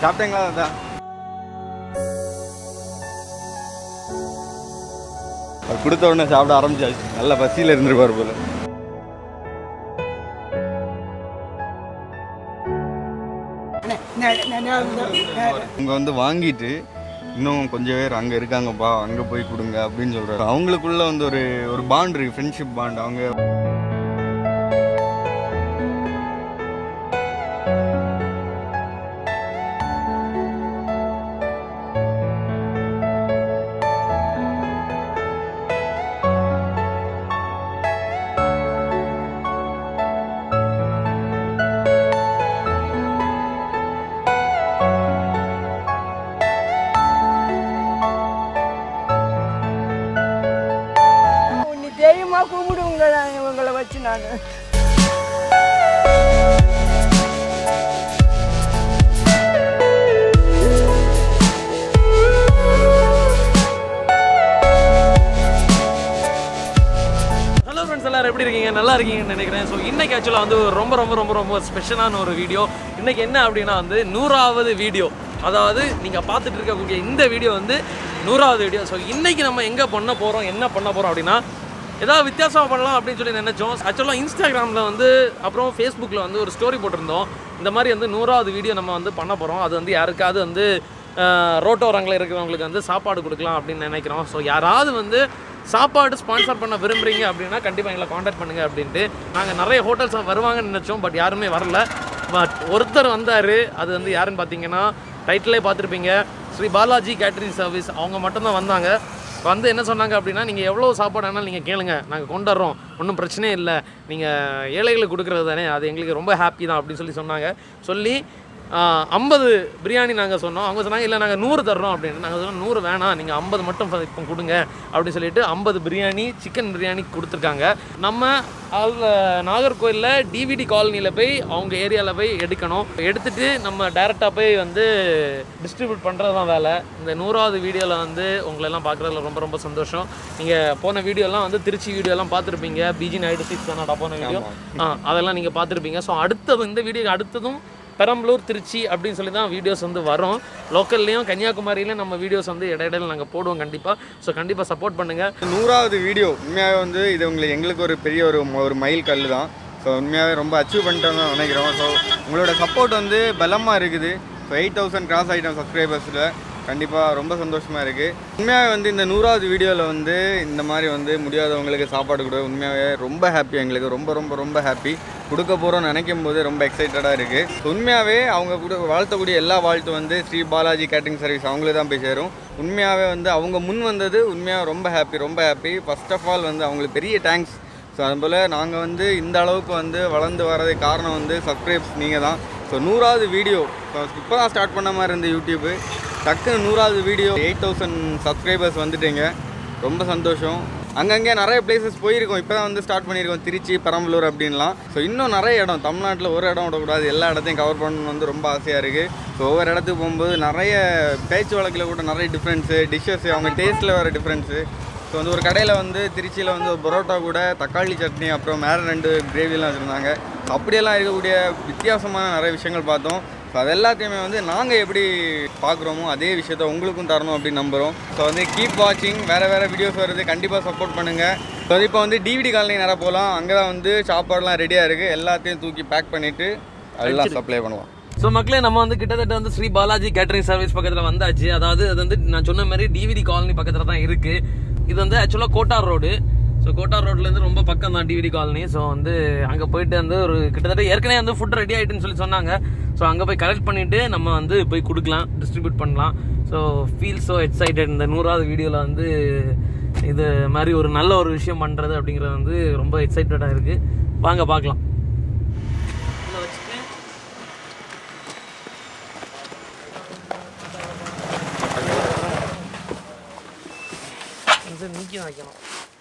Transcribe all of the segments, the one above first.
சாப்பிட்டீங்களா அதான் அவர் கொடுத்த உடனே சாப்பிட ஆரம்பிச்சாச்சு நல்ல பசியில் இருந்திருப்பார் போல இவங்க வந்து வாங்கிட்டு இன்னும் கொஞ்சம் பேர் அங்கே இருக்காங்கப்பா அங்கே போய் கொடுங்க அப்படின்னு சொல்கிறாரு அவங்களுக்குள்ள வந்து ஒரு ஒரு பாண்ட் இருக்கு ஃப்ரெண்ட்ஷிப் பாண்ட் அவங்க உன்னை தெய்வமா கும்பிடுங்க நான் இவங்களை வச்சு நான் ஹலோ ஃப்ரெண்ட்ஸ் எல்லாரும் எப்படி இருக்கீங்க நல்லா இருக்கீங்கன்னு நினைக்கிறேன் ஸோ இன்னைக்கு ஆக்சுவலாக வந்து ஒரு ரொம்ப ரொம்ப ரொம்ப ரொம்ப ஸ்பெஷலான ஒரு வீடியோ இன்னைக்கு என்ன அப்படின்னா வந்து நூறாவது வீடியோ அதாவது நீங்கள் பார்த்துட்டு இருக்கக்கூடிய இந்த வீடியோ வந்து நூறாவது வீடியோ ஸோ இன்னைக்கு நம்ம எங்கே பண்ண போகிறோம் என்ன பண்ண போகிறோம் அப்படின்னா ஏதாவது வித்தியாசமாக பண்ணலாம் அப்படின்னு சொல்லி நினச்சோம் ஆக்சுவலாக இன்ஸ்டாகிராமில் வந்து அப்புறம் ஃபேஸ்புக்கில் வந்து ஒரு ஸ்டோரி போட்டிருந்தோம் இந்த மாதிரி வந்து நூறாவது வீடியோ நம்ம வந்து பண்ண போகிறோம் அது வந்து யாருக்காவது வந்து ஆஹ், ரோட்டோரங்களில் இருக்கிறவங்களுக்கு வந்து சாப்பாடு கொடுக்கலாம் அப்படின்னு நினைக்கிறோம் ஸோ யாராவது வந்து சாப்பாடு ஸ்பான்சர் பண்ண விரும்புறீங்க அப்படின்னா கண்டிப்பாக எங்களை காண்டாக்ட் பண்ணுங்க அப்படின்ட்டு நாங்கள் நிறைய ஹோட்டல்ஸ் வருவாங்கன்னு நினச்சோம் பட் யாருமே வரல பட் ஒருத்தர் வந்தார் அது வந்து யாருன்னு பார்த்தீங்கன்னா டைட்டிலே பார்த்துருப்பீங்க ஸ்ரீ பாலாஜி கேட்டரிங் சர்வீஸ் அவங்க மட்டும்தான் வந்தாங்க வந்து என்ன சொன்னாங்க அப்படின்னா நீங்கள் எவ்வளோ சாப்பாடு வேணாலும் நீங்கள் கேளுங்க நாங்கள் கொண்டுறோம் ஒன்றும் பிரச்சனையே இல்லை நீங்கள் ஏழைகளுக்கு கொடுக்குறது தானே அது எங்களுக்கு ரொம்ப ஹாப்பி தான் அப்படின்னு சொல்லி சொன்னாங்க சொல்லி ஐம்பது பிரியாணி நாங்கள் சொன்னோம் அவங்க சொன்னாங்க இல்லை நாங்கள் நூறு தர்றோம் அப்படின்னு நாங்கள் சொன்னோம் நூறு வேணாம் நீங்கள் ஐம்பது மட்டும் ஃப- இப்போ கொடுங்க அப்படின்னு சொல்லிட்டு ஐம்பது பிரியாணி சிக்கன் பிரியாணி கொடுத்துருக்காங்க நம்ம அதில் நாகர்கோயிலில் டிவிடி காலனியில் போய் அவங்க ஏரியாவில் போய் எடுக்கணும் எடுத்துட்டு நம்ம டைரெக்டாக போய் வந்து டிஸ்ட்ரிபியூட் பண்ணுறது தான் வேலை இந்த நூறாவது வீடியோவில் வந்து உங்களெல்லாம் பார்க்குறதுல ரொம்ப ரொம்ப சந்தோஷம் நீங்கள் போன வீடியோலாம் வந்து திருச்சி வீடியோலாம் பார்த்துருப்பீங்க பிஜி நாயுடு சிக்ஸ் தானடா போன வீடியோ ஆ அதெல்லாம் நீங்கள் பார்த்துருப்பீங்க ஸோ அடுத்தது இந்த வீடியோ அடுத்ததும் பெரம்பலூர் திருச்சி அப்படின்னு சொல்லி தான் வீடியோஸ் வந்து வரும் லோக்கல்லையும் கன்னியாகுமரியிலையும் நம்ம வீடியோஸ் வந்து இடையிடையில நாங்கள் போடுவோம் கண்டிப்பாக ஸோ கண்டிப்பாக சப்போர்ட் பண்ணுங்கள் நூறாவது வீடியோ உண்மையாகவே வந்து இது உங்களுக்கு எங்களுக்கு ஒரு பெரிய ஒரு ம- ஒரு மைல் கல் தான் ஸோ உண்மையாகவே ரொம்ப அச்சீவ் பண்ணிட்டோம்னு தான் நினைக்கிறோம் ஸோ உங்களோட சப்போர்ட் வந்து பலமாக இருக்குது ஸோ எயிட் தௌசண்ட் கிராஸ் ஆகிட்டோம் சப்ஸ்கிரைபர்ஸில் கண்டிப்பாக ரொம்ப சந்தோஷமாக இருக்குது உண்மையாகவே வந்து இந்த நூறாவது வீடியோவில் வந்து இந்த மாதிரி வந்து முடியாதவங்களுக்கு சாப்பாடு கொடு உண்மையாகவே ரொம்ப ஹாப்பி எங்களுக்கு ரொம்ப ரொம்ப ரொம்ப ஹாப்பி கொடுக்க போகிறோம்னு நினைக்கும் போது ரொம்ப எக்ஸைட்டடாக இருக்குது உண்மையாகவே அவங்க கூட வாழ்த்தக்கூடிய எல்லா வாழ்த்து வந்து ஸ்ரீ பாலாஜி கேட்டரிங் சர்வீஸ் அவங்களே தான் போய் சேரும் உண்மையாகவே வந்து அவங்க முன் வந்தது உண்மையாக ரொம்ப ஹாப்பி ரொம்ப ஹாப்பி ஃபர்ஸ்ட் ஆஃப் ஆல் வந்து அவங்களுக்கு பெரிய தேங்க்ஸ் ஸோ அதுபோல் நாங்கள் வந்து இந்த அளவுக்கு வந்து வளர்ந்து வரதுக்கு காரணம் வந்து சப்ஸ்கிரைப்ஸ் நீங்கள் தான் ஸோ நூறாவது வீடியோ இப்போ தான் ஸ்டார்ட் பண்ண மாதிரி இருந்த யூடியூப்பு டக்குன்னு நூறாவது வீடியோ எயிட் தௌசண்ட் சப்ஸ்கிரைபர்ஸ் வந்துட்டீங்க ரொம்ப சந்தோஷம் அங்கங்கே நிறைய பிளேசஸ் போயிருக்கோம் இப்போ தான் வந்து ஸ்டார்ட் பண்ணியிருக்கோம் திருச்சி பெரம்பலூர் அப்படின்லாம் ஸோ இன்னும் நிறைய இடம் தமிழ்நாட்டில் ஒரு இடம் விடக்கூடாது எல்லா இடத்தையும் கவர் பண்ணணும்னு வந்து ரொம்ப ஆசையாக இருக்குது ஸோ ஒவ்வொரு இடத்துக்கு போகும்போது நிறைய பேச்சு வழக்கில் கூட நிறைய டிஃப்ரென்ஸு டிஷ்ஷஸ் அவங்க டேஸ்ட்டில் வர டிஃப்ரென்ஸு ஸோ வந்து ஒரு கடையில் வந்து திருச்சியில் வந்து ஒரு பரோட்டா கூட தக்காளி சட்னி அப்புறம் வேறு ரெண்டு கிரேவிலாம் வச்சுருந்தாங்க ஸோ அப்படியெல்லாம் இருக்கக்கூடிய வித்தியாசமான நிறைய விஷயங்கள் பார்த்தோம் ஸோ அது எல்லாத்தையுமே வந்து நாங்கள் எப்படி பார்க்குறோமோ அதே விஷயத்த உங்களுக்கும் தரணும் அப்படின்னு நம்புகிறோம் ஸோ வந்து கீப் வாட்சிங் வேறு வேறு வீடியோஸ் வருது கண்டிப்பாக சப்போர்ட் பண்ணுங்கள் ஸோ இப்போ வந்து டிவிடி காலனி நேராக போகலாம் அங்கே தான் வந்து சாப்பாடுலாம் ரெடியாக இருக்குது எல்லாத்தையும் தூக்கி பேக் பண்ணிவிட்டு எல்லாம் சப்ளை பண்ணுவோம் ஸோ மக்களே நம்ம வந்து கிட்டத்தட்ட வந்து ஸ்ரீ பாலாஜி கேட்டரிங் சர்வீஸ் பக்கத்தில் வந்தாச்சு அதாவது அது வந்து நான் சொன்ன மாதிரி டிவிடி காலனி பக்கத்தில் தான் இருக்கு இது வந்து ஆக்சுவலாக கோட்டார் ரோடு ஸோ கோட்டார் ரோட்லேருந்து ரொம்ப பக்கம் தான் டிவிடி காலனி ஸோ வந்து அங்கே போயிட்டு வந்து ஒரு கிட்டத்தட்ட ஏற்கனவே வந்து ஃபுட் ரெடி ஆகிட்டுன்னு சொல்லி சொன்னாங்க ஸோ அங்கே போய் கலெக்ட் பண்ணிட்டு நம்ம வந்து போய் கொடுக்கலாம் டிஸ்ட்ரிபியூட் பண்ணலாம் ஸோ ஃபீல் ஸோ எக்ஸைட்டட் இந்த நூறாவது வீடியோவில் வந்து இது மாதிரி ஒரு நல்ல ஒரு விஷயம் பண்ணுறது அப்படிங்கிறது வந்து ரொம்ப எக்ஸைட்டடாக இருக்குது வாங்க பார்க்கலாம் உள்ள வச்சுட்டு இது நீக்கி வைக்கணும்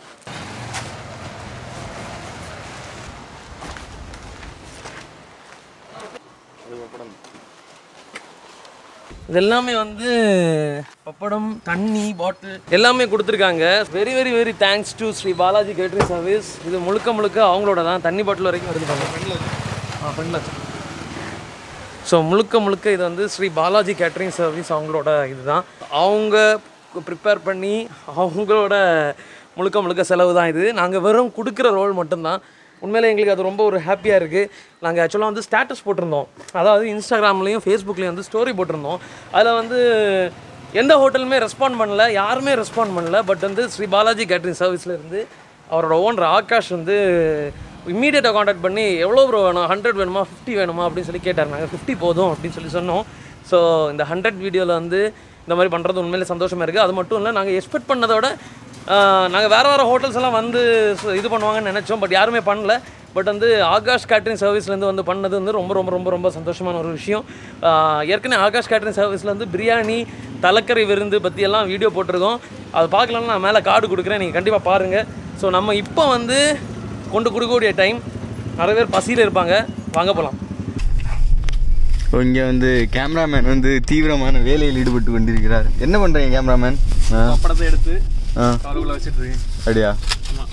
இது எல்லாமே வந்து பப்படம் தண்ணி பாட்டில் எல்லாமே கொடுத்துருக்காங்க very very very thanks to Sri Balaji catering service இது முழுக்க முழுக்க அவங்களோட தான் தண்ணி பாட்டில் வரைக்கும் வருது பாருங்க ஆ ஃப்ரெண்டில் ஸோ முழுக்க முழுக்க இது வந்து ஸ்ரீ பாலாஜி கேட்ரிங் சர்வீஸ் அவங்களோட இதுதான் அவங்க ப்ரிப்பேர் பண்ணி அவங்களோட முழுக்க முழுக்க செலவு தான் இது நாங்கள் வெறும் கொடுக்குற ரோல் மட்டும்தான் உண்மையிலே எங்களுக்கு அது ரொம்ப ஒரு ஹாப்பியாக இருக்குது நாங்கள் ஆக்சுவலாக வந்து ஸ்டேட்டஸ் போட்டிருந்தோம் அதாவது இன்ஸ்டாகிராம்லேயும் ஃபேஸ்புக்லேயும் வந்து ஸ்டோரி போட்டிருந்தோம் அதில் வந்து எந்த ஹோட்டலுமே ரெஸ்பாண்ட் பண்ணல யாருமே ரெஸ்பாண்ட் பண்ணல பட் வந்து ஸ்ரீ பாலாஜி கேட்ரிங் சர்வீஸ்ல இருந்து அவரோட ஓனர் ஆகாஷ் வந்து இம்மீடியட்டாக காண்டாக்ட் பண்ணி எவ்வளோ ப்ரோ வேணும் ஹண்ட்ரட் வேணுமா ஃபிஃப்டி வேணுமா அப்படின்னு சொல்லி கேட்டார் நாங்கள் ஃபிஃப்டி போதும் அப்படின்னு சொல்லி சொன்னோம் ஸோ இந்த ஹண்ட்ரட் வீடியோவில் வந்து இந்த மாதிரி பண்ணுறது உண்மையிலே சந்தோஷமாக இருக்குது அது மட்டும் இல்லை நாங்கள் எக்ஸ்பெக்ட் பண்ணதோட நாங்கள் வேறு வேறு ஹோட்டல்ஸ் எல்லாம் வந்து சு- இது பண்ணுவாங்கன்னு நினச்சோம் பட் யாருமே பண்ணல பட் வந்து ஆகாஷ் கேட்ரிங் சர்வீஸ்லேருந்து வந்து பண்ணது வந்து ரொம்ப ரொம்ப ரொம்ப ரொம்ப சந்தோஷமான ஒரு விஷயம் ஆஹ் ஏற்கனவே ஆகாஷ் கேட்ரிங் சர்வீஸ்லேருந்து பிரியாணி தலைக்கறி விருந்து பற்றி எல்லாம் வீடியோ போட்டிருக்கோம் அது பார்க்கலன்னா நான் மேலே கார்டு கொடுக்குறேன் நீங்கள் கண்டிப்பாக பாருங்கள் ஸோ நம்ம இப்போ வந்து கொண்டு கொடுக்கக்கூடிய டைம் நிறைய பேர் பசியில் இருப்பாங்க வாங்க போகலாம் இங்கே வந்து கேமராமேன் வந்து தீவிரமான வேலையில் ஈடுபட்டு கொண்டிருக்கிறார் என்ன பண்ணுறீங்க கேமராமேன் ஆ படத்தை எடுத்து ஆ காருக்குள்ளே வச்சுட்டு இருக்கேன் அப்படியா ஆமாம்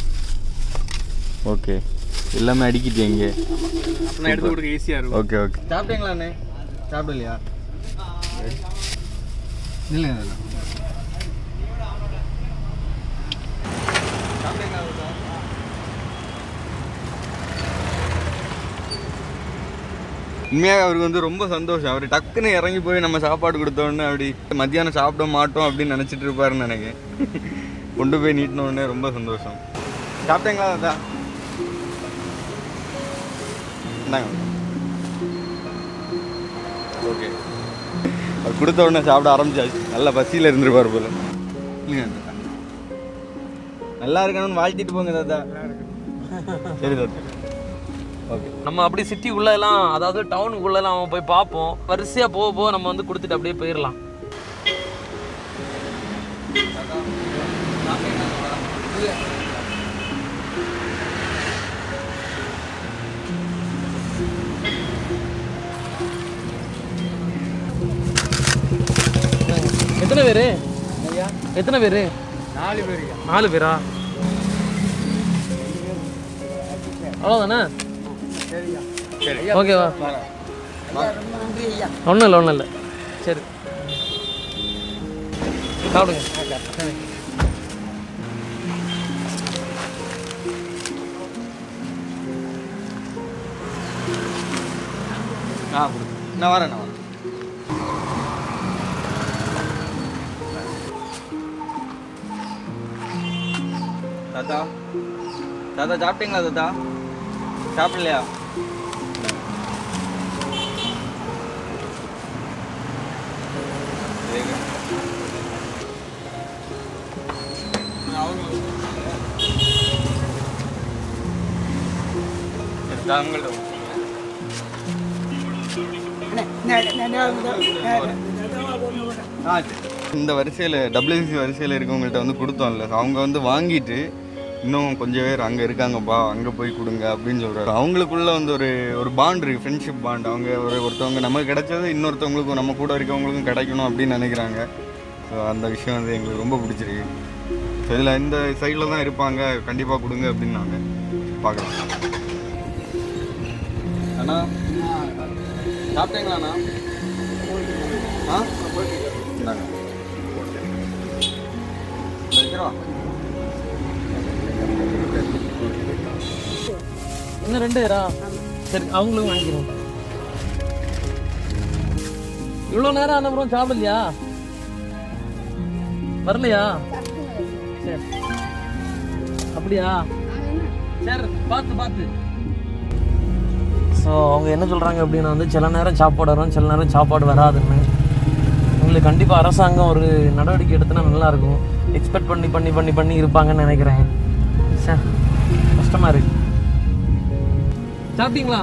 ஓகே எல்லாமே அடிக்கிட்டீங்க நான் எடுத்து கொடுக்க ஈஸியாக இருக்கும் ஓகே ஓகே சாப்பிட்டீங்களா அண்ணே சாப்பிடலையா இல்லை இல்லை உண்மையாக அவருக்கு வந்து ரொம்ப சந்தோஷம் அவர் டக்குன்னு இறங்கி போய் நம்ம சாப்பாடு கொடுத்தோடனே அப்படி மத்தியானம் சாப்பிட மாட்டோம் அப்படின்னு நினச்சிட்டு இருப்பாருன்னு நினைக்கிறேன் கொண்டு போய் நீட்டின உடனே ரொம்ப சந்தோஷம் சாப்பிட்டீங்களா அதான் இந்தாங்க ஓகே அவர் கொடுத்த உடனே சாப்பிட ஆரம்பிச்சாச்சு நல்ல பசியில் இருந்திருப்பார் போல இல்லைங்க தாத்தா. நல்லா இருக்கணும்னு வாழ்த்திட்டு போங்க தாத்தா சரி தாத்தா ஓகே நம்ம அப்படி சிட்டி எல்லாம் அதாவது டவுனுக்குள்ளெல்லாம் நம்ம போய் பார்ப்போம் வரிசையாக போக போக நம்ம வந்து கொடுத்துட்டு அப்படியே போயிடலாம் எத்தனை பேர் எத்தனை பேர் நாலு பேருக்கு நாலு பேரா அவ்வளோதானே சரியா ஓகேவா ரொம்ப நன்றி ஐயா ஒன்றும் இல்லை ஒன்றும் இல்லை சரி சாப்பிடுங்க சரி. ஆ கொடு நான் வரேன் நான் வரேன் தாத்தா தாத்தா சாப்பிட்டீங்களா தாத்தா சாப்பிடலையா தாங்களும் இந்த வரிசையில் டபிள்யூசி வரிசையில் இருக்கவங்கள்ட்ட வந்து கொடுத்தோம்ல அவங்க வந்து வாங்கிட்டு இன்னும் கொஞ்சம் பேர் அங்கே இருக்காங்கப்பா அங்கே போய் கொடுங்க அப்படின்னு சொல்கிறாரு அவங்களுக்குள்ள வந்து ஒரு ஒரு பாண்ட் இருக்குது ஃப்ரெண்ட்ஷிப் பாண்ட் அவங்க ஒரு ஒருத்தவங்க நமக்கு கிடைச்சது இன்னொருத்தவங்களுக்கும் நம்ம கூட இருக்கவங்களுக்கும் கிடைக்கணும் அப்படின்னு நினைக்கிறாங்க ஸோ அந்த விஷயம் வந்து எங்களுக்கு ரொம்ப பிடிச்சிருக்கு ஸோ இதில் இந்த சைடில் தான் இருப்பாங்க கண்டிப்பாக கொடுங்க அப்படின்னு நாங்கள் பார்க்கலாம் அண்ணா சாப்பிட்டீங்களாண்ணா ஆ இந்தாங்க இந்த வைக்கிறவா இன்னும் ரெண்டு பேரா சரி அவங்களும் வாங்கிக்கிறோம் இவ்வளோ நேரம் ஆன அப்புறம் சாப்பிடலையா வரலையா சரி அப்படியா சரி பார்த்து பார்த்து ஸோ அவங்க என்ன சொல்கிறாங்க அப்படின்னா வந்து சில நேரம் சாப்பாடு வரும் சில நேரம் சாப்பாடு வராதுன்னு உங்களுக்கு கண்டிப்பாக அரசாங்கம் ஒரு நடவடிக்கை எடுத்தனா நல்லா இருக்கும் எக்ஸ்பெக்ட் பண்ணி பண்ணி பண்ணி பண்ணி இருப்பாங்கன்னு நினைக்கிறேன் சே கஷ்டமாக இருக்கு சாப்பிட்டீங்களா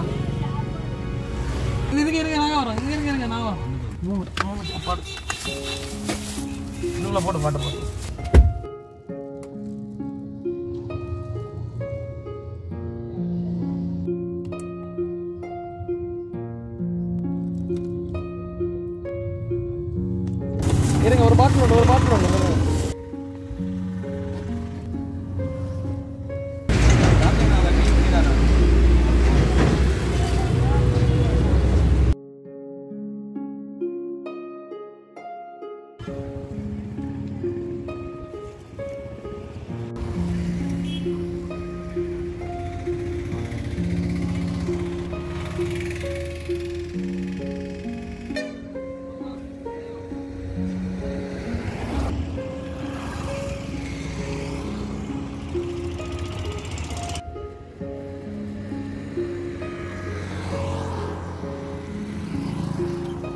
இது இதுக்கு இருங்க நாங்கள் வரோம் இங்கே இருங்க இருங்க நான் வரோம் மூணு மூணு சாப்பாடு இன்னும் போட்டு பாட்டு போட்டு இருங்க ஒரு பாட்டில் ஒன்று ஒரு பாட்டில் ஒன்று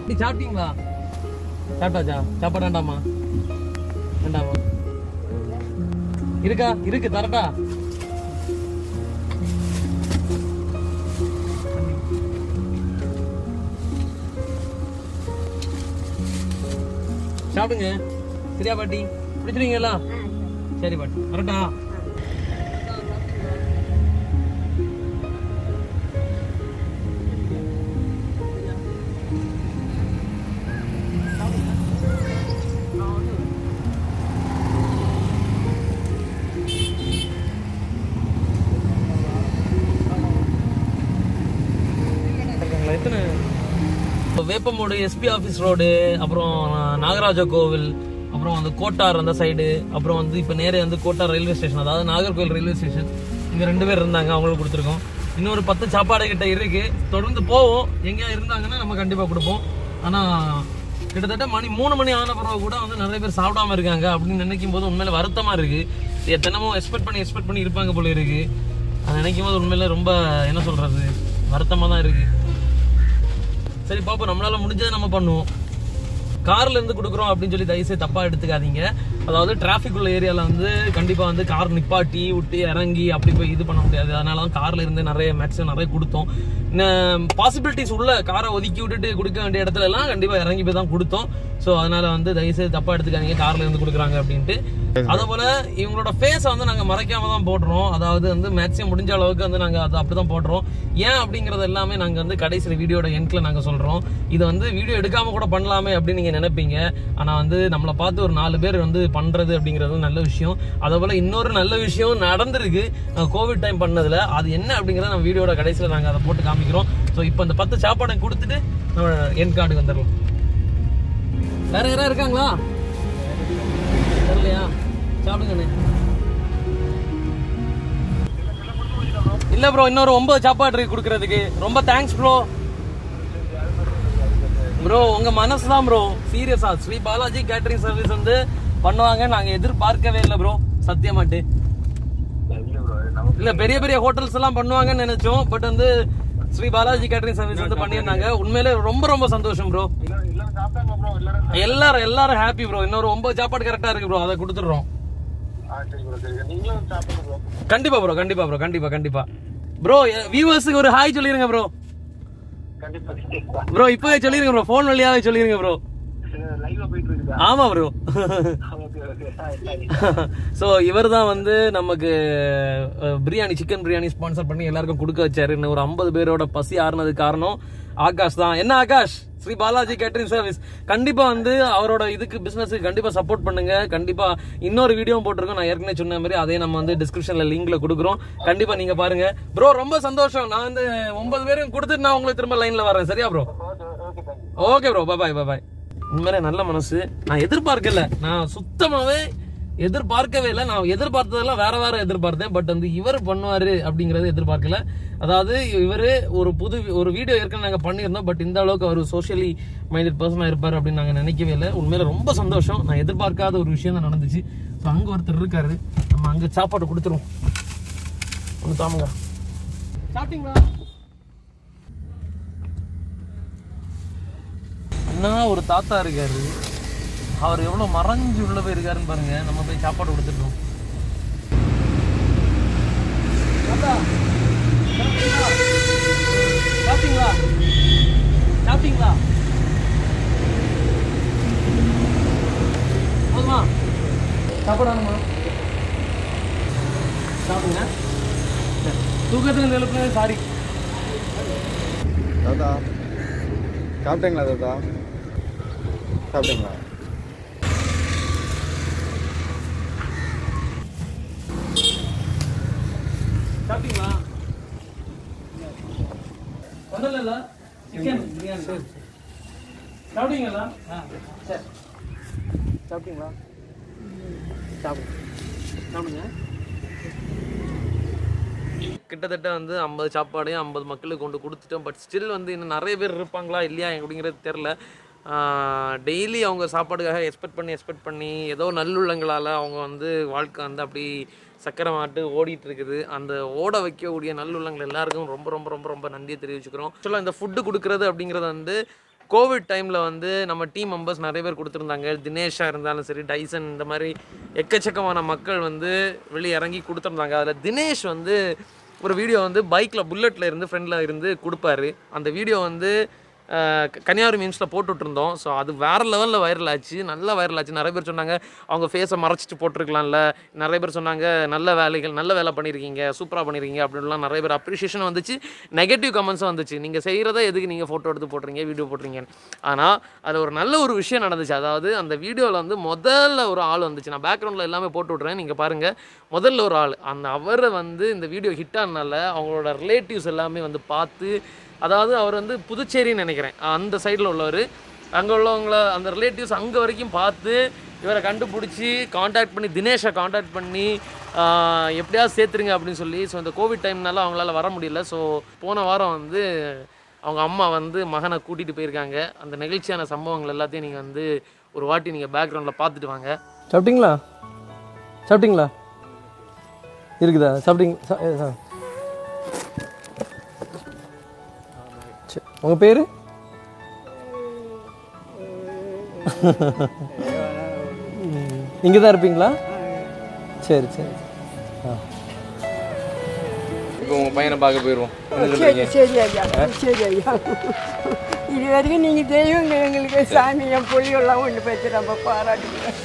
நீ சாப்பிட்டீங்களா சாப்பிட்டாச்சா சாப்பாடு வேண்டாமா வேண்டாமா இருக்கா இருக்கு தரட்டா சாப்பிடுங்க சரியா பாட்டி பிடிச்சிருக்கீங்களா சரி பாட்டி வரட்டா இருக்காங்களா? எத்தனை இப்போ வேப்பமூடு எஸ்பி ஆஃபீஸ் ரோடு அப்புறம் நாகராஜ கோவில் அப்புறம் வந்து கோட்டார் அந்த சைடு அப்புறம் வந்து இப்போ நேரே வந்து கோட்டார் ரயில்வே ஸ்டேஷன் அதாவது நாகர்கோவில் ரயில்வே ஸ்டேஷன் இங்கே ரெண்டு பேர் இருந்தாங்க அவங்களுக்கு கொடுத்துருக்கோம் இன்னொரு பத்து சாப்பாடு கிட்ட இருக்கு தொடர்ந்து போவோம் எங்கேயா இருந்தாங்கன்னா நம்ம கண்டிப்பாக கொடுப்போம் ஆனால் கிட்டத்தட்ட மணி மூணு மணி ஆன பிறகு கூட வந்து நிறைய பேர் சாப்பிடாம இருக்காங்க அப்படின்னு நினைக்கும் போது உண்மையில வருத்தமா இருக்கு எத்தனமோ எக்ஸ்பெக்ட் பண்ணி எக்ஸ்பெக்ட் பண்ணி இருப்பாங்க போல இருக்கு அதை நினைக்கும் போது உண்மையில ரொம்ப என்ன சொல்றது வருத்தமா தான் இருக்கு சரி பாப்போம் நம்மளால முடிஞ்சதை நம்ம பண்ணுவோம் கார்ல இருந்து கொடுக்குறோம் அப்படின்னு சொல்லி தயவுசெய்து தப்பா எடுத்துக்காதீங்க அதாவது டிராஃபிக் உள்ள ஏரியால வந்து கண்டிப்பா வந்து கார் நிப்பாட்டி விட்டு இறங்கி அப்படி போய் இது பண்ண முடியாது அதனால தான் கார்ல இருந்து நிறைய மேக்ஸிமம் நிறைய கொடுத்தோம் பாசிபிலிட்டிஸ் உள்ள காரை ஒதுக்கி விட்டுட்டு கொடுக்க வேண்டிய இடத்துல எல்லாம் கண்டிப்பா இறங்கி போய் தான் கொடுத்தோம் ஸோ அதனால வந்து தயவுசெய்து தப்பா எடுத்துக்காதீங்க கார்ல இருந்து கொடுக்குறாங்க அப்படின்ட்டு அதே போல இவங்களோட ஃபேஸை வந்து நாங்க மறைக்காம தான் போடுறோம் அதாவது வந்து மேக்ஸிமம் முடிஞ்ச அளவுக்கு வந்து நாங்க அதை அப்படிதான் போடுறோம் ஏன் அப்படிங்கறது எல்லாமே நாங்க வந்து கடைசியில் வீடியோட எண்ட்ல நாங்க சொல்றோம் இதை வந்து வீடியோ எடுக்காம கூட பண்ணலாமே அப்படின்னு நீங்க நினைப்பீங்க ஆனா வந்து நம்மளை பார்த்து ஒரு நாலு பேர் வந்து பண்றது அப்படிங்கிறது நல்ல விஷயம் அதே போல இன்னொரு நல்ல விஷயம் நடந்திருக்கு கோவிட் டைம் பண்ணதுல அது என்ன அப்படிங்கறத நம்ம வீடியோட கடைசியில் நாங்க அதை போட்டு காமிக்கிறோம் ஸோ இப்போ இந்த பத்து சாப்பாடை கொடுத்துட்டு நம்ம என் கார்டுக்கு வந்துடலாம் வேற யாரா இருக்காங்களா தெரியலையா சாப்பிடுங்கண்ணே இல்ல ப்ரோ இன்னொரு ஒன்பது சாப்பாடு இருக்கு கொடுக்கறதுக்கு ரொம்ப தேங்க்ஸ் ப்ரோ ப்ரோ உங்க மனசு தான் ப்ரோ சீரியஸா ஸ்ரீ பாலாஜி கேட்டரிங் சர்வீஸ் வந்து பண்ணுவாங்க நாங்க எதிர்பார்க்கவே இல்லை ப்ரோ சத்தியமாட்டு இல்ல பெரிய பெரிய ஹோட்டல்ஸ் எல்லாம் பண்ணுவாங்கன்னு நினைச்சோம் பட் வந்து ஸ்ரீ பாலாஜி கேட்டரிங் சர்வீஸ் வந்து பண்ணியிருந்தாங்க உண்மையிலே ரொம்ப ரொம்ப சந்தோஷம் ப்ரோ எல்லாரும் எல்லாரும் ஹாப்பி ப்ரோ இன்னொரு ஒன்பது சாப்பாடு கரெக்டா இருக்கு ப்ரோ அதை கொடுத்துடுறோம் கண்டிப்பா ப்ரோ கண்டிப்பா ப்ரோ கண்டிப்பா கண்டிப்பா ப்ரோ வியூவர்ஸுக்கு ஒரு ஹாய் சொல்லிருங்க ப்ரோ ப்ரோ இப்பவே சொல்லிருங்க ப்ரோ ஃபோன் வழியாவே சொல்லிருங்க ப்ரோ ஆமா ப்ரோ ஸோ இவர் தான் வந்து நமக்கு அஹ், பிரியாணி சிக்கன் பிரியாணி ஸ்பான்சர் பண்ணி எல்லாருக்கும் கொடுக்க வச்சாரு இன்னும் ஒரு ஐம்பது பேரோட பசி ஆறுனது காரணம் ஆகாஷ் தான் என்ன ஆகாஷ் ஸ்ரீ பாலாஜி கேட்டரிங் சர்வீஸ் கண்டிப்பா வந்து அவரோட இதுக்கு பிசினஸ்க்கு கண்டிப்பா சப்போர்ட் பண்ணுங்க கண்டிப்பா இன்னொரு வீடியோ போட்டிருக்கோம் நான் ஏற்கனவே சொன்ன மாதிரி அதே நம்ம வந்து டிஸ்கிரிப்ஷன்ல லிங்க்ல கொடுக்குறோம் கண்டிப்பா நீங்க பாருங்க ப்ரோ ரொம்ப சந்தோஷம் நான் வந்து ஒன்பது பேரும் கொடுத்துட்டு நான் உங்களுக்கு திரும்ப லைன்ல வரேன் சரியா bro okay bro bye bye bye உண்மையிலே நல்ல மனசு நான் எதிர்பார்க்கல நான் சுத்தமாவே எதிர்பார்க்கவே இல்லை நான் எதிர்பார்த்ததெல்லாம் வேற வேற எதிர்பார்த்தேன் பட் வந்து இவர் பண்ணுவாரு அப்படிங்கறது எதிர்பார்க்கல அதாவது இவர் ஒரு புது ஒரு வீடியோ ஏற்கனவே நாங்கள் பண்ணியிருந்தோம் பட் இந்த அளவுக்கு அவர் சோஷியலி மைண்டட் பர்சனாக இருப்பார் அப்படின்னு நாங்கள் நினைக்கவே இல்லை உண்மையில ரொம்ப சந்தோஷம் நான் எதிர்பார்க்காத ஒரு விஷயம் தான் நடந்துச்சு ஸோ அங்கே ஒருத்தர் இருக்காரு நம்ம அங்கே சாப்பாடு கொடுத்துருவோம் ஒன்று தாமுங்க சாப்பிட்டீங்களா அண்ணா ஒரு தாத்தா இருக்காரு அவர் எவ்வளவு மறைஞ்சு உள்ள போய் இருக்காருன்னு பாருங்க நம்ம போய் சாப்பாடு கொடுத்துட்டோம் தாத்தா, சாப்பிட்டீங்களா? சாப்பிட்டீங்களா சாப்பிட்டீங்களா போதுமா சாப்பாடு வேணுமா சாப்பிடுங்க சரி. தூக்கத்துல எழுப்புனது சாரி தாத்தா சாப்பிட்டீங்களா தாத்தா சாப்பிட்டீங்களா சாப்பிட்டீங்களா ஒன்றும் இல்லை சிக்கன் பிரியாணி சாப்பிட்டீங்களா சரி சாப்பிட்டீங்களா சாப்பிடுங்க சாப்பிடுங்க கிட்டத்தட்ட வந்து ஐம்பது சாப்பாடையும் ஐம்பது மக்களுக்கு கொண்டு கொடுத்துட்டோம் பட் ஸ்டில் வந்து இன்னும் நிறைய பேர் இருப்பாங்களா இல்லையா அப்படிங்கிறது தெரில டெய்லி அவங்க சாப்பாடுக்காக எக்ஸ்பெக்ட் பண்ணி எக்ஸ்பெக்ட் பண்ணி ஏதோ நல்லுள்ளங்களால் அவங்க வந்து வாழ்க்கை வந்து அப்படி சக்கரை மாட்டு ஓடிட்டு இருக்குது அந்த ஓட வைக்கக்கூடிய நல்லுள்ளங்கள் எல்லாருக்கும் ரொம்ப ரொம்ப ரொம்ப ரொம்ப நன்றியை தெரிவிச்சுக்கிறோம் ஆக்சுவலாக இந்த ஃபுட்டு கொடுக்குறது அப்படிங்கிறது வந்து கோவிட் டைமில் வந்து நம்ம டீம் மெம்பர்ஸ் நிறைய பேர் கொடுத்துருந்தாங்க தினேஷாக இருந்தாலும் சரி டைசன் இந்த மாதிரி எக்கச்சக்கமான மக்கள் வந்து வெளியே இறங்கி கொடுத்துருந்தாங்க அதில் தினேஷ் வந்து ஒரு வீடியோ வந்து பைக்கில் புல்லட்டில் இருந்து ஃப்ரெண்டில் இருந்து கொடுப்பாரு அந்த வீடியோ வந்து அஹ், க- கன்னியாகுமரி மீம்ஸில் போட்டுட்ருந்தோம் ஸோ அது வேறு லெவலில் வைரல் ஆச்சு நல்லா வைரல் ஆச்சு நிறைய பேர் சொன்னாங்க அவங்க ஃபேஸை மறைச்சிட்டு போட்டிருக்கலாம்ல நிறைய பேர் சொன்னாங்க நல்ல வேலைகள் நல்ல வேலை பண்ணியிருக்கீங்க சூப்பராக பண்ணியிருக்கீங்க அப்படின்லாம் நிறைய பேர் அப்ரிஷியேஷன் வந்துச்சு நெகட்டிவ் கமெண்ட்ஸும் வந்துச்சு நீங்கள் செய்கிறத எதுக்கு நீங்கள் ஃபோட்டோ எடுத்து போடுறீங்க வீடியோ போடுறீங்க ஆனால் அதில் ஒரு நல்ல ஒரு விஷயம் நடந்துச்சு அதாவது அந்த வீடியோவில் வந்து முதல்ல ஒரு ஆள் வந்துச்சு நான் பேக்ரவுண்டில் எல்லாமே போட்டு விட்றேன் நீங்கள் பாருங்கள் முதல்ல ஒரு ஆள் அந்த அவரை வந்து இந்த வீடியோ ஹிட் ஆனனால அவங்களோட ரிலேட்டிவ்ஸ் எல்லாமே வந்து பார்த்து அதாவது அவர் வந்து புதுச்சேரின்னு நினைக்கிறேன் அந்த சைடில் உள்ளவர் அங்கே உள்ளவங்கள அந்த ரிலேட்டிவ்ஸ் அங்கே வரைக்கும் பார்த்து இவரை கண்டுபிடிச்சி காண்டாக்ட் பண்ணி தினேஷை காண்டாக்ட் பண்ணி ஆஹ், எப்படியாவது சேர்த்துருங்க அப்படின்னு சொல்லி ஸோ இந்த கோவிட் டைம்னால அவங்களால வர முடியல ஸோ போன வாரம் வந்து அவங்க அம்மா வந்து மகனை கூட்டிகிட்டு போயிருக்காங்க அந்த நெகிழ்ச்சியான சம்பவங்கள் எல்லாத்தையும் நீங்கள் வந்து ஒரு வாட்டி நீங்கள் பேக்ரவுண்டில் பார்த்துட்டு வாங்க சாப்பிட்டீங்களா சாப்பிட்டீங்களா இருக்குதா சாப்பிட்டீங்க சா- ஏ, சா- சரி உங்கள் பேர் இங்கே தான் இருப்பீங்களா சரி சரி ஆ இப்போ உங்கள் பையனை பார்க்க போயிடுவோம் சரி சரி ஐயா சரி ஐயா இது வரைக்கும் நீங்கள் தெய்வங்க எங்களுக்கு சாமி என் பொழியெல்லாம் ஒன்று பற்றி நம்ம பாராட்டுக்கிறேன்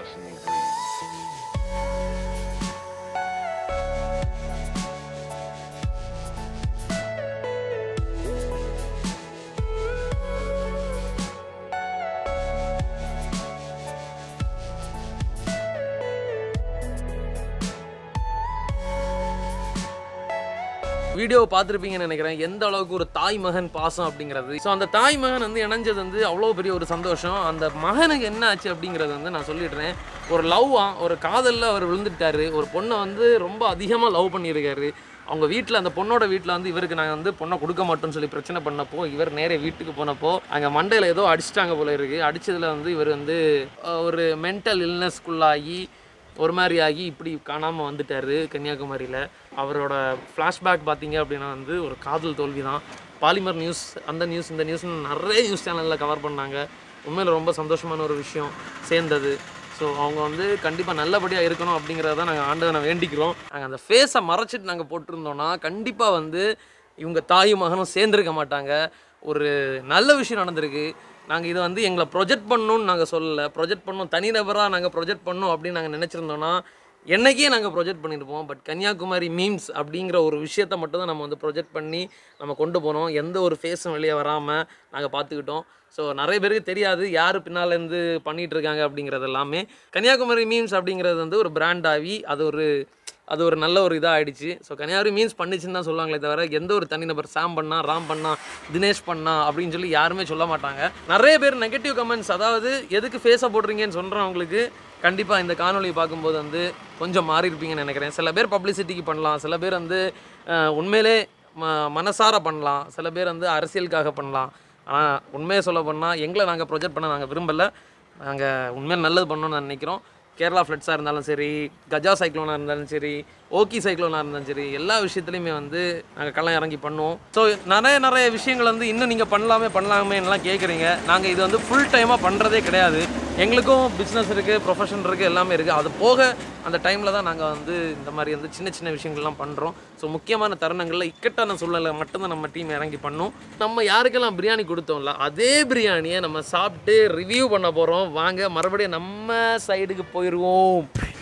வீடியோவை பார்த்துருப்பீங்கன்னு நினைக்கிறேன் எந்த அளவுக்கு ஒரு தாய் மகன் பாசம் அப்படிங்கிறது ஸோ அந்த தாய் மகன் வந்து இணைஞ்சது வந்து அவ்வளோ பெரிய ஒரு சந்தோஷம் அந்த மகனுக்கு என்ன ஆச்சு அப்படிங்கிறது வந்து நான் சொல்லிடுறேன் ஒரு லவ்வா ஒரு காதலில் அவர் விழுந்துட்டாரு ஒரு பொண்ணை வந்து ரொம்ப அதிகமாக லவ் பண்ணியிருக்காரு அவங்க வீட்டில் அந்த பொண்ணோட வீட்டில் வந்து இவருக்கு நாங்கள் வந்து பொண்ணை கொடுக்க மாட்டோம்னு சொல்லி பிரச்சனை பண்ணப்போ இவர் நேரே வீட்டுக்கு போனப்போ அங்கே மண்டையில் ஏதோ அடிச்சிட்டாங்க போல இருக்கு அடிச்சதுல வந்து இவர் வந்து அஹ், ஒரு மென்டல் இல்னஸ்குள்ளாகி ஒரு மாதிரி ஆகி இப்படி காணாமல் வந்துட்டார் கன்னியாகுமரியில் அவரோட ஃப்ளாஷ்பேக் பார்த்தீங்க அப்படின்னா வந்து ஒரு காதல் தோல்வி தான் பாலிமர் நியூஸ் அந்த நியூஸ் இந்த நியூஸ் நிறைய நியூஸ் சேனலில் கவர் பண்ணாங்க உண்மையில் ரொம்ப சந்தோஷமான ஒரு விஷயம் சேர்ந்தது ஸோ அவங்க வந்து கண்டிப்பாக நல்லபடியாக இருக்கணும் அப்படிங்கிறத தான் நாங்கள் ஆண்டவனை வேண்டிக்கிறோம் நாங்கள் அந்த ஃபேஸை மறைச்சிட்டு நாங்கள் போட்டிருந்தோன்னா கண்டிப்பாக வந்து இவங்க தாயும் மகனும் சேர்ந்துருக்க மாட்டாங்க ஒரு நல்ல விஷயம் நடந்திருக்கு நாங்கள் இதை வந்து எங்களை ப்ரொஜெக்ட் பண்ணணும்னு நாங்கள் சொல்லலை ப்ரொஜெக்ட் பண்ணணும் தனிநபராக நாங்கள் ப்ரொஜெக்ட் பண்ணணும் அப்படின்னு நாங்கள் நினச்சிருந்தோன்னா என்னைக்கே நாங்கள் ப்ரொஜெக்ட் பண்ணியிருப்போம் பட் கன்னியாகுமரி மீம்ஸ் அப்படிங்கிற ஒரு விஷயத்தை மட்டும் தான் நம்ம வந்து ப்ரொஜெக்ட் பண்ணி நம்ம கொண்டு போனோம் எந்த ஒரு ஃபேஸும் வெளியே வராமல் நாங்கள் பார்த்துக்கிட்டோம் ஸோ நிறைய பேருக்கு தெரியாது யார் பின்னாலேருந்து பண்ணிகிட்டு இருக்காங்க அப்படிங்கிறது எல்லாமே கன்னியாகுமரி மீம்ஸ் அப்படிங்கிறது வந்து ஒரு பிராண்ட் ஆகி அது ஒரு அது ஒரு நல்ல ஒரு இதாக ஆயிடுச்சு ஸோ கன்னியாகுமரி மீன்ஸ் பண்ணிச்சுன்னு தான் சொல்லுவாங்களே தவிர எந்த ஒரு தனிநபர் சாம் பண்ணா ராம் பண்ணா தினேஷ் பண்ணா அப்படின்னு சொல்லி யாருமே சொல்ல மாட்டாங்க நிறைய பேர் நெகட்டிவ் கமெண்ட்ஸ் அதாவது எதுக்கு ஃபேஸை போடுறீங்கன்னு சொல்கிறவங்களுக்கு கண்டிப்பாக இந்த காணொலியை பார்க்கும்போது வந்து கொஞ்சம் மாறி இருப்பீங்கன்னு நினைக்கிறேன் சில பேர் பப்ளிசிட்டிக்கு பண்ணலாம் சில பேர் வந்து அஹ், உண்மையிலே ம மனசார பண்ணலாம் சில பேர் வந்து அரசியலுக்காக பண்ணலாம் ஆனால் உண்மையை சொல்ல போனால் எங்களை நாங்கள் ப்ரொஜெக்ட் பண்ண நாங்கள் விரும்பலை நாங்கள் உண்மையில் நல்லது பண்ணணும்னு நினைக்கிறோம் கேரளா ஃப்ளட்ஸாக இருந்தாலும் சரி கஜா சைக்ளோனாக இருந்தாலும் சரி ஓகி சைக்ளோனாக இருந்தாலும் சரி எல்லா விஷயத்துலையுமே வந்து நாங்கள் களம் இறங்கி பண்ணுவோம் ஸோ நிறைய நிறைய விஷயங்கள் வந்து இன்னும் நீங்கள் பண்ணலாமே பண்ணலாமேலாம் கேட்குறீங்க நாங்கள் இது வந்து ஃபுல் டைமாக பண்ணுறதே கிடையாது எங்களுக்கும் பிஸ்னஸ் இருக்குது ப்ரொஃபஷன் இருக்குது எல்லாமே இருக்குது அது போக அந்த டைமில் தான் நாங்கள் வந்து இந்த மாதிரி வந்து சின்ன சின்ன விஷயங்கள்லாம் பண்ணுறோம் ஸோ முக்கியமான தருணங்களில் இக்கட்டான சூழ்நிலை மட்டும்தான் நம்ம டீம் இறங்கி பண்ணோம் நம்ம யாருக்கெல்லாம் பிரியாணி கொடுத்தோம்ல அதே பிரியாணியை நம்ம சாப்பிட்டு ரிவ்யூ பண்ண போகிறோம் வாங்க மறுபடியும் நம்ம சைடுக்கு போயிடுவோம்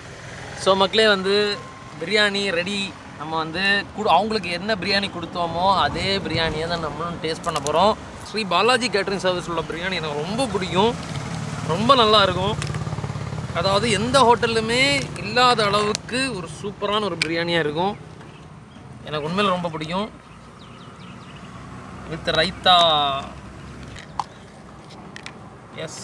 ஸோ மக்களே வந்து பிரியாணி ரெடி நம்ம வந்து குடு அவங்களுக்கு என்ன பிரியாணி கொடுத்தோமோ அதே பிரியாணியை தான் நம்மளும் டேஸ்ட் பண்ண போகிறோம் ஸ்ரீ பாலாஜி கேட்டரிங் சர்வீஸ் உள்ள பிரியாணி எனக்கு ரொம்ப பிடிக்கும் ரொம்ப நல்லா இருக்கும் அதாவது எந்த ஹோட்டல்லுமே இல்லாத அளவுக்கு ஒரு சூப்பரான ஒரு பிரியாணியாக இருக்கும் எனக்கு உண்மையில் ரொம்ப பிடிக்கும் வித் ரைத்தா எஸ்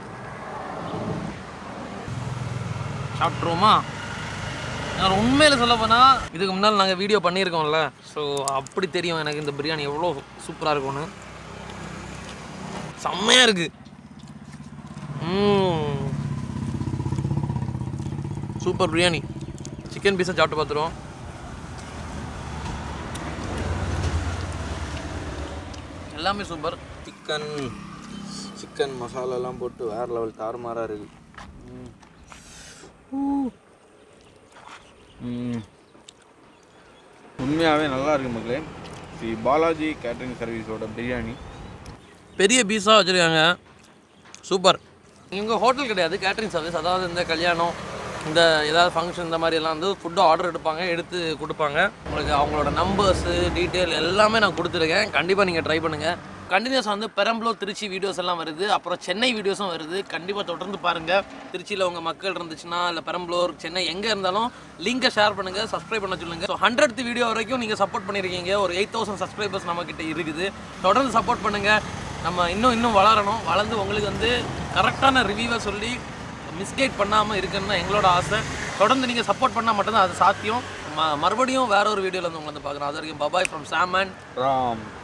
சாப்பிட்ருவோமா நான் உண்மையில் சொல்ல போனால் இதுக்கு முன்னால் நாங்கள் வீடியோ பண்ணியிருக்கோம்ல ஸோ அப்படி தெரியும் எனக்கு இந்த பிரியாணி எவ்வளோ சூப்பராக இருக்கும்னு செம்மையாக இருக்கு ம் சூப்பர் பிரியாணி சிக்கன் பீஸை சாப்பிட்டு பார்த்துருவோம் எல்லாமே சூப்பர் சிக்கன் சிக்கன் மசாலாலாம் போட்டு வேறு லெவல் தாறுமாறாக இருக்குது உண்மையாகவே நல்லா இருக்கு மக்களே ஸ்ரீ பாலாஜி கேட்டரிங் சர்வீஸோட பிரியாணி பெரிய பீஸாக வச்சுருக்காங்க சூப்பர் இவங்க ஹோட்டல் கிடையாது கேட்ரிங் சர்வீஸ் அதாவது இந்த கல்யாணம் இந்த ஏதாவது ஃபங்க்ஷன் இந்த மாதிரி எல்லாம் வந்து ஃபுட்டு ஆர்டர் எடுப்பாங்க எடுத்து கொடுப்பாங்க உங்களுக்கு அவங்களோட நம்பர்ஸு டீட்டெயில் எல்லாமே நான் கொடுத்துருக்கேன் கண்டிப்பாக நீங்கள் ட்ரை பண்ணுங்கள் கண்டினியூஸ் வந்து பெரம்பலூர் திருச்சி வீடியோஸ் எல்லாம் வருது அப்புறம் சென்னை வீடியோஸும் வருது கண்டிப்பாக தொடர்ந்து பாருங்கள் திருச்சியில் உங்கள் மக்கள் இருந்துச்சுன்னா இல்லை பெரம்பலூர் சென்னை எங்கே இருந்தாலும் லிங்கை ஷேர் பண்ணுங்கள் சப்ஸ்கிரைப் பண்ண சொல்லுங்கள் ஸோ ஹண்ட்ரட் வீடியோ வரைக்கும் நீங்கள் சப்போர்ட் பண்ணியிருக்கீங்க ஒரு எயிட் தௌசண்ட் சப்ஸ்கிரைபர்ஸ் நம்மக்கிட்ட இருக்குது தொடர்ந்து சப்போர்ட் பண்ணுங்கள் நம்ம இன்னும் இன்னும் வளரணும் வளர்ந்து உங்களுக்கு வந்து கரெக்டான ரிவ்யூவை சொல்லி மிஸ்கைட் பண்ணாமல் இருக்குன்னு தான் எங்களோட ஆசை தொடர்ந்து நீங்கள் சப்போர்ட் பண்ணால் மட்டும்தான் அது சாத்தியம் ம மறுபடியும் வேற ஒரு வீடியோவில் வந்து உங்களை வந்து பார்க்குறோம் அது வரைக்கும் பபாய் ஃப்ரம் சாமன் ராம்